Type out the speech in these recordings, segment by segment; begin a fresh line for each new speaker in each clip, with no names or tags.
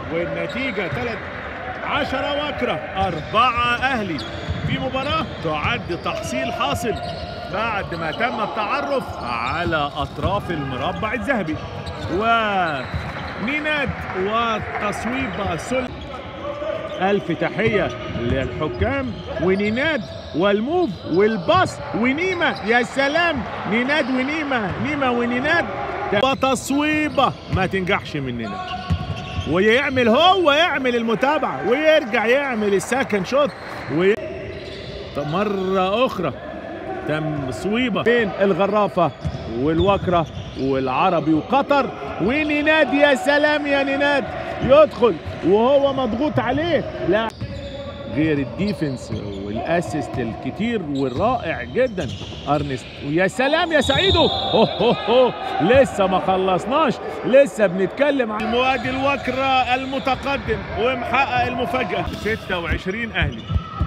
والنتيجة ثلاث عشرة وكرة أربعة أهلي في مباراة تعد تحصيل حاصل بعد ما تم التعرف على أطراف المربع الذهبي ونيناد وتصويب سل ألف تحية للحكام ونيناد والموف والباص ونيمة يا سلام نيناد ونيمة نيمة ونيناد وتصويبة ما تنجحش مننا ويعمل هو يعمل المتابعة ويرجع يعمل السكند شوت وي... مرة أخرى تم صويبة بين الغرافة والوكرة والعربي وقطر ونيناد يا سلام يا نيناد يدخل وهو مضغوط عليه لا غير الديفنس والاسيست الكتير والرائع جدا ارنست ويا سلام يا سعيدو هو هو هو لسه ما خلصناش لسه بنتكلم عن الموادي الوكرة المتقدم ومحقق المفاجأة 26 اهلي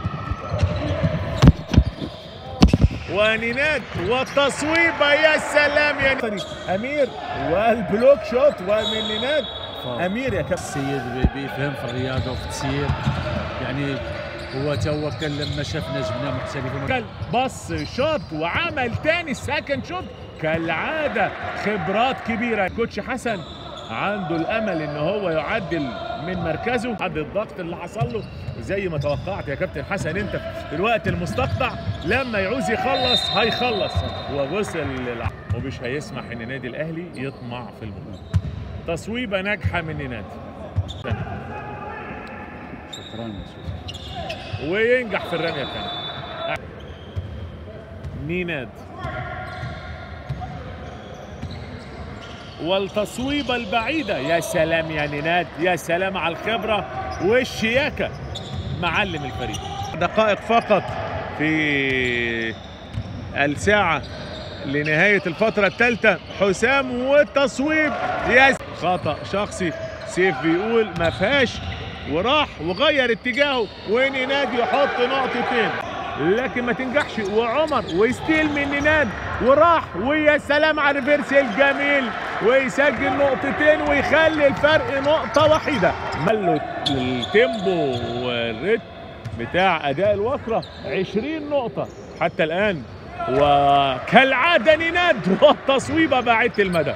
ونينات والتصويبة يا سلام يا امير والبلوك شوت ومن نينات امير يا كابتن
السيد بي- بيفهم في الرياضه وفي التسيير يعني هو توكل لما شافنا جبنا محترفين
كان بص شوت وعمل تاني سكند شوت كالعادة خبرات كبيرة كوتش حسن عنده الامل ان هو يعدل من مركزه بعد الضغط اللي حصل له زي ما توقعت يا كابتن حسن انت في الوقت المستقطع لما يعوز يخلص هيخلص هو وصل للع... ومش هيسمح ان النادي الاهلي يطمع في البطوله تصويبه ناجحه من نيناد
شكرا
وينجح في الرميه الثانيه نيناد والتصويبة البعيدة يا سلام يا نيناد يا سلام على الخبرة والشياكة معلم الفريق دقائق فقط في الساعة لنهاية الفترة الثالثة حسام والتصويب يا خطأ شخصي سيف بيقول ما فيهاش وراح وغير اتجاهه ونيناد يحط نقطتين لكن ما تنجحش وعمر ويستيل من نيناد وراح ويا سلام على الريفيرس الجميل ويسجل نقطتين ويخلي الفرق نقطة وحيدة ملوا التيمبو والريتم بتاع أداء الوكرة 20 نقطة حتى الآن وكالعادة نيناد والتصويبة بعيدة المدى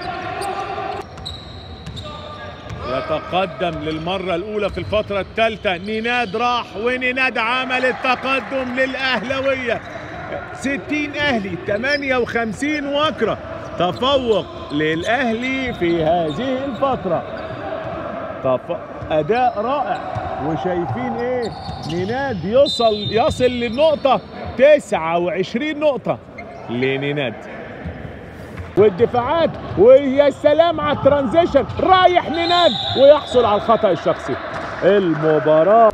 يتقدم للمرة الأولى في الفترة الثالثة نيناد راح ونيناد عمل التقدم للأهلوية 60 أهلي 58 وكرة تفوق للأهلي في هذه الفترة تف... أداء رائع وشايفين إيه نيناد يوصل يصل للنقطة 29 نقطة لنيناد والدفاعات ويا سلام على الترانزيشن رايح نيناد ويحصل على الخطا الشخصي المباراه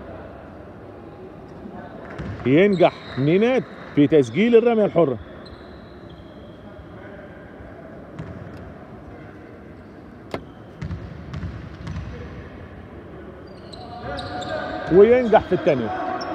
ينجح نيناد في تسجيل الرميه الحره وينجح في الثانيه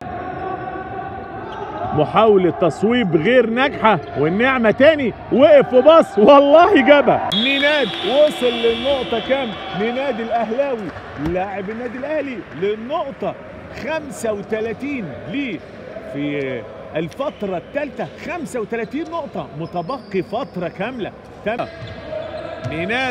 محاولة تصويب غير ناجحة والنعمة تاني وقف وبص والله جابها نيناد وصل للنقطة كام؟ نيناد الأهلاوي لاعب النادي الأهلي للنقطة 35 ليه في الفترة الثالثة 35 نقطة متبقي فترة كاملة تم نيناد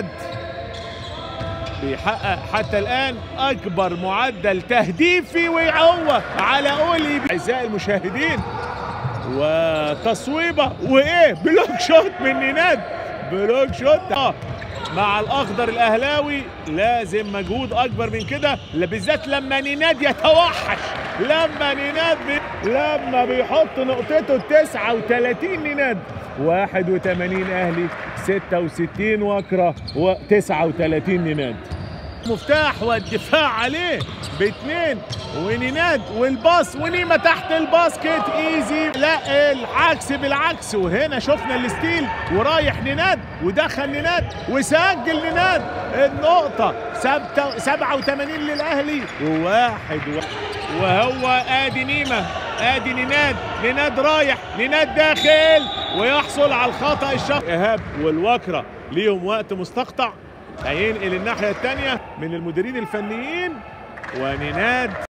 بيحقق حتى الآن أكبر معدل تهديفي وهو على أولي أعزائي المشاهدين وتصويبة وإيه بلوك شوت من نيناد بلوك شوت آه مع الأخضر الأهلاوي لازم مجهود أكبر من كده بالذات لما نيناد يتوحش لما نيناد بي... لما بيحط نقطته 39 نيناد 81 أهلي 66 وكرة و39 نيناد مفتاح والدفاع عليه باثنين ونيناد والباص ونيمة تحت الباسكت ايزي لا العكس بالعكس وهنا شفنا الستيل ورايح نيناد ودخل نيناد وسجل نيناد النقطة 87 للأهلي وواحد وهو ادي نيمة ادي نيناد نيناد رايح نيناد داخل ويحصل على الخطأ الشخصي ايهاب والوكرة ليهم وقت مستقطع هينقل الناحيه الثانيه من المديرين الفنيين ونيناد